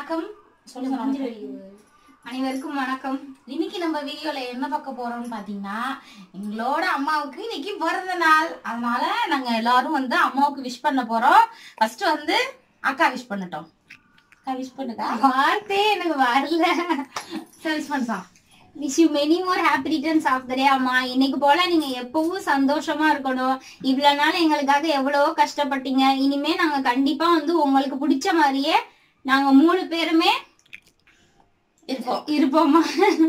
வணக்கம் சொல்லு சொல்லு. அனைவருக்கும் வணக்கம் இன்னைக்கு நம்ம வீடியோல என்ன பார்க்க போறோம்னு பாத்தீங்கன்னா எங்களோட அம்மாவுக்கு இன்னைக்கு பிறந்த நாள் அதனால நாங்க எல்லாரும் வந்து அம்மாவுக்கு விஷ் பண்ண போறோம் ஃபர்ஸ்ட் வந்து அக்கா விஷ் பண்ணட்டும் அக்கா விஷ் பண்ணுக்கா வார்த்தையே எனக்கு வரல சரி விஷ் பண்ணலாம் wish you many more happy returns of the day அம்மா இன்னைக்கு போல நீங்க எப்பவும் சந்தோஷமா இருக்கணும் இவ்வளவு நாள் எங்களுக்காக எவ்வளவோ கஷ்டப்பட்டீங்க இனிமே நாங்க கண்டிப்பா வந்து உங்களுக்கு பிடிச்ச மாதிரியே நாங்க மூணு பேருமே இருப்போம் இருப்போம்மா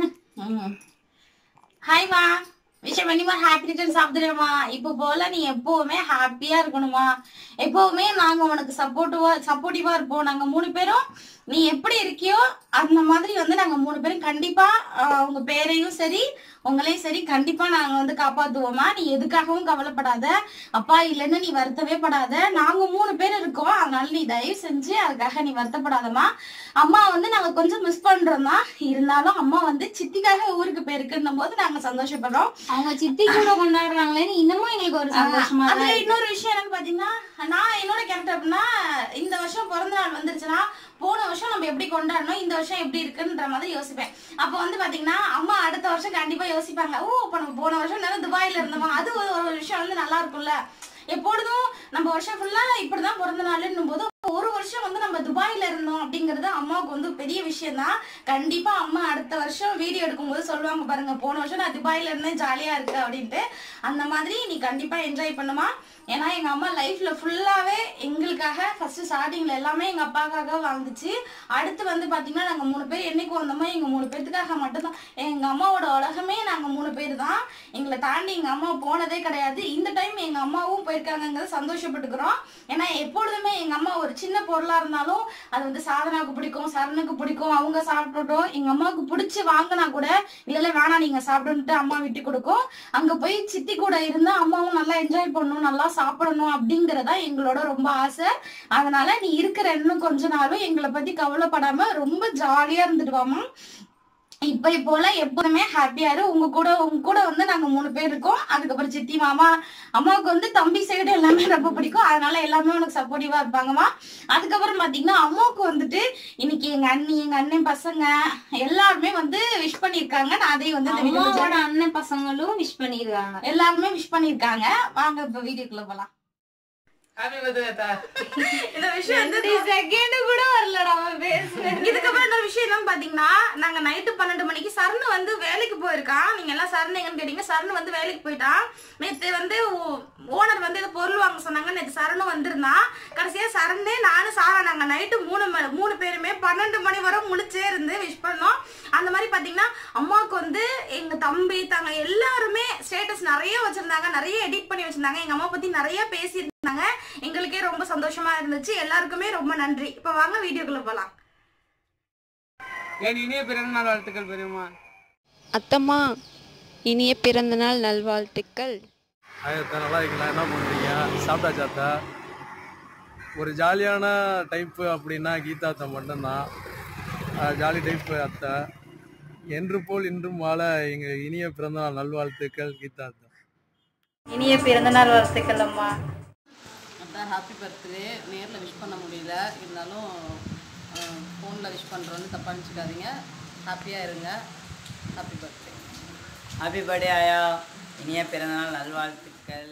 ஹாய்மா விஷயம் பண்ணிமா ஹாப்பி ரிட்டர்ன்ஸ் சாப்பிடுறேம்மா இப்போ போல நீ எப்பவுமே ஹாப்பியா இருக்கணுமா எப்பவுமே நாங்க உனக்கு சப்போர்ட்டிவா சப்போர்ட்டிவா இருப்போம் நாங்க மூணு பேரும் நீ எப்படி இருக்கியோ அந்த மாதிரி வந்து நாங்க மூணு பேரும் கண்டிப்பா ஆஹ், உங்க பேரையும் சரி உங்களையும் சரி கண்டிப்பா நாங்க வந்து காப்பாத்துவோமா நீ எதுக்காகவும் கவலைப்படாத அப்பா இல்லைன்னு நீ வருத்தவே படாத நாங்க மூணு பேர் இருக்கோம் அதனால நீ தயவு செஞ்சு அதுக்காக நீ வருத்தப்படாதம்மா அம்மா வந்து நாங்க கொஞ்சம் மிஸ் பண்றோம் தான் இருந்தாலும் அம்மா வந்து சித்திக்காக ஊருக்கு போயிருக்குன்னும் போது நாங்க சந்தோஷப்படுறோம் அவங்க சித்தி கூட கொண்டாடுறாங்களேன்னு இன்னமும் எங்களுக்கு ஒரு சந்தோஷமா அதுல தான் இன்னொரு விஷயம் என்னன்னு பாத்தீங்கன்னா நான் என்னோட கேரக்டர் அப்படின்னா இந்த வருஷம் பிறந்த நாள் வந்துருச்சுன்னா போன வருஷம் நம்ம எப்படி கொண்டாடணும் இந்த வருஷம் எப்படி இருக்குன்ற மாதிரி யோசிப்பேன் அப்ப வந்து பாத்தீங்கன்னா அம்மா அடுத்த வருஷம் கண்டிப்பா யோசிப்பாங்க ஓ அப்ப நம்ம போன வருஷம் நேரம் துபாயில இருந்தோமா அது ஒரு ஒரு விஷயம் வந்து நல்லா இருக்கும்ல எப்பொழுதும் நம்ம வருஷம் ஃபுல்லா இப்படிதான் பிறந்த நாள்னும் போது ஒரு வருஷம் வந்து நம்ம துபாயில இருந்தோம் அப்படிங்கறது அம்மாவுக்கு வந்து பெரிய விஷயம் தான் கண்டிப்பா அம்மா அடுத்த வருஷம் வீடியோ எடுக்கும்போது சொல்லுவாங்க பாருங்க போன வருஷம் நான் துபாயில இருந்தேன் ஜாலியா இருக்கு அப்படின்ட்டு அந்த மாதிரி நீ கண்டிப்பா என்ஜாய் பண்ணுமா ஏன்னா எங்க அம்மா லைஃப்ல ஃபுல்லாவே எங்களுக்காக ஃபர்ஸ்ட் ஸ்டார்டிங்ல எல்லாமே எங்க அப்பாக்காக வாழ்ந்துச்சு அடுத்து வந்து பாத்தீங்கன்னா நாங்க மூணு பேர் என்னைக்கு வந்தோமோ எங்க மூணு பேர்த்துக்காக மட்டும்தான் எங்க அம்மாவோட உலகமே நாங்க மூணு பேர் தான் எங்களை தாண்டி எங்க அம்மா போனதே கிடையாது இந்த டைம் எங்க அம்மாவும் போயிருக்காங்கங்கிறது சந்தோஷப்பட்டுக்கிறோம் ஏன்னா எப்பொழுதுமே எங்க அம்மா ஒரு சின்ன பொருளா இருந்தாலும் அது வந்து சாதனாவுக்கு பிடிக்கும் சரணுக்கு பிடிக்கும் அவங்க சாப்பிட்டுட்டோம் எங்க அம்மாவுக்கு பிடிச்சி வாங்கினா கூட இல்ல இல்ல வேணாம் நீங்க சாப்பிடுன்ட்டு அம்மா விட்டு கொடுக்கும் அங்க போய் சித்தி கூட இருந்தா அம்மாவும் நல்லா என்ஜாய் பண்ணணும் நல்லா சாப்பிடணும் அப்படிங்கறதா எங்களோட ரொம்ப ஆசை அதனால நீ இருக்கிற இன்னும் கொஞ்ச நாளும் எங்களை பத்தி கவலைப்படாம ரொம்ப ஜாலியா இருந்துட்டு வாமா இப்ப போல எப்போதுமே ஹாப்பியா இரு உங்க கூட உங்க கூட வந்து நாங்க மூணு பேர் இருக்கோம் அதுக்கப்புறம் சித்தி மாமா அம்மாவுக்கு வந்து தம்பி சைடு எல்லாமே ரொம்ப பிடிக்கும் அதனால எல்லாமே உனக்கு சப்போர்ட்டிவா இருப்பாங்கம்மா அதுக்கப்புறம் பாத்தீங்கன்னா அம்மாவுக்கு வந்துட்டு இன்னைக்கு எங்க அண்ணி எங்க அண்ணன் பசங்க எல்லாருமே வந்து விஷ் பண்ணிருக்காங்க நான் அதையும் வந்து இந்த video ல அம்மாவோட அண்ணன் பசங்களும் விஷ் பண்ணிருக்காங்க எல்லாருமே விஷ் பண்ணிருக்காங்க வாங்க இப்ப வீடியோக்குள்ள போலாம் ஹாப்பி பர்த்டே இந்த விஷயம் வந்து செகண்ட் கூட வரலடா அவன் பேசுனது இதுக்கப்புறம் இன்னொரு விஷயம் என்னன்னு பாத்தீங்கன்னா நாங்க நைட்டு பன்னெண்டு மணிக்கு சரணு வந்து வேலைக்கு போயிருக்கான் நீங்க எல்லாம் சரண் எங்கன்னு கேட்டீங்க சரணு வந்து வேலைக்கு போயிட்டான் நேத்து வந்து ஓனர் வந்து ஏதோ பொருள் வாங்க சொன்னாங்க நேத்து சரணு வந்திருந்தான் கடைசியா சரணே நானும் சாரா நாங்க நைட்டு மூணு ம- மூணு பேருமே பன்னெண்டு மணி வரை முழிச்சே இருந்து விஷ் பண்ணோம் அந்த மாதிரி பாத்தீங்கன்னா அம்மாவுக்கு வந்து எங்க தம்பி தாங்க எல்லாருமே ஸ்டேட்டஸ் நிறைய வச்சிருந்தாங்க நிறைய எடிட் பண்ணி வச்சிருந்தாங்க எங்க அம்மா பத்தி நிறைய பேசியிருந்தாங்க எங்களுக்கே ரொம்ப சந்தோஷமா இருந்துச்சு எல்லாருக்குமே ரொம்ப நன்றி இப்ப வாங்க வீடியோக்குள்ள போலாம் என் இனிய பிறந்த நாள் வாழ்த்துக்கள் பெரியம்மா அத்தம்மா இனிய பிறந்தநாள் நல்வாழ்த்துக்கள் ஆயத்தா நல்லா இருக்கீங்களா என்ன பண்ணுறீங்க சாப்பிட்டாச்சா அத்தா ஒரு ஜாலியான டைப்பு அப்படின்னா கீதா அத்தை மட்டும்தான் அஹ் ஜாலி டைப்பு அத்தை என்று போல் இன்றும் வாழ எங்கள் இனிய பிறந்தநாள் நல்வாழ்த்துக்கள் கீதா அத்தை இனிய பிறந்தநாள் வாழ்த்துக்கள் அம்மா அதான் ஹாப்பி பர்த்டே நேரில் விஷ் பண்ண முடியல இருந்தாலும் ஃபோனில் விஷ் பண்ணுறோன்னு தப்பாக நினச்சிக்காதீங்க ஹாப்பியாக இருங்க ஹாப்பி பர்த்டே ஹாப்பி பர்த்டே ஆயா இனிய பிறந்தநாள் நல்வாழ்த்துக்கள்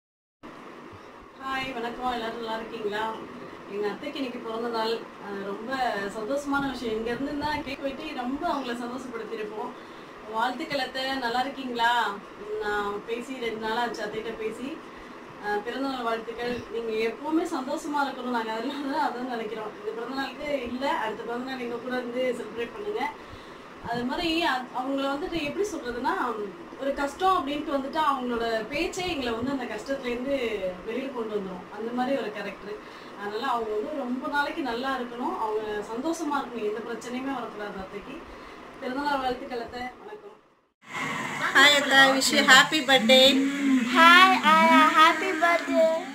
ஹாய் வணக்கம் எல்லாரும் நல்லா இருக்கீங்களா எங்கள் அத்தைக்கு இன்னைக்கு பிறந்த நாள் அஹ் ரொம்ப சந்தோஷமான விஷயம் இங்கேருந்து தான் கேக் வெட்டி ரொம்ப அவங்கள சந்தோஷப்படுத்தியிருப்போம் வாழ்த்துக்கள் அத்தை நல்லா இருக்கீங்களா நான் பேசி ரெண்டு நாள் ஆச்சு அத்தைகிட்ட பேசி அஹ் பிறந்தநாள் வாழ்த்துக்கள் நீங்கள் எப்பவுமே சந்தோஷமா இருக்கணும் நாங்கள் அதெல்லாம் தான் அதான் நினைக்கிறோம் இந்த பிறந்தநாளுக்கு இல்லை அடுத்த பிறந்தநாள் எங்கள் கூட இருந்து செலிப்ரேட் பண்ணுங்கள் அது மாதிரி அ- அவங்கள வந்துட்டு எப்படி சொல்றதுன்னா ஒரு கஷ்டம் அப்படின்ட்டு வந்துட்டு அவங்களோட பேச்சே எங்களை வந்து அந்த கஷ்டத்துலேருந்து வெளியே கொண்டு வந்துடும் அந்த மாதிரி ஒரு கேரக்டர் அதனால அவங்க வந்து ரொம்ப நாளைக்கு நல்லா இருக்கணும் அவங்க சந்தோஷமா இருக்கணும் எந்த பிரச்சனையுமே வரக்கூடாது அத்தைக்கு பிறந்தநாள் வாழ்த்துக்கள் அத்தை வணக்கம் ஹாய் அத்தா விஷ் ஹாப்பி பர்த்டே ஹாய் ஆயா ஹாப்பி பர்த்டே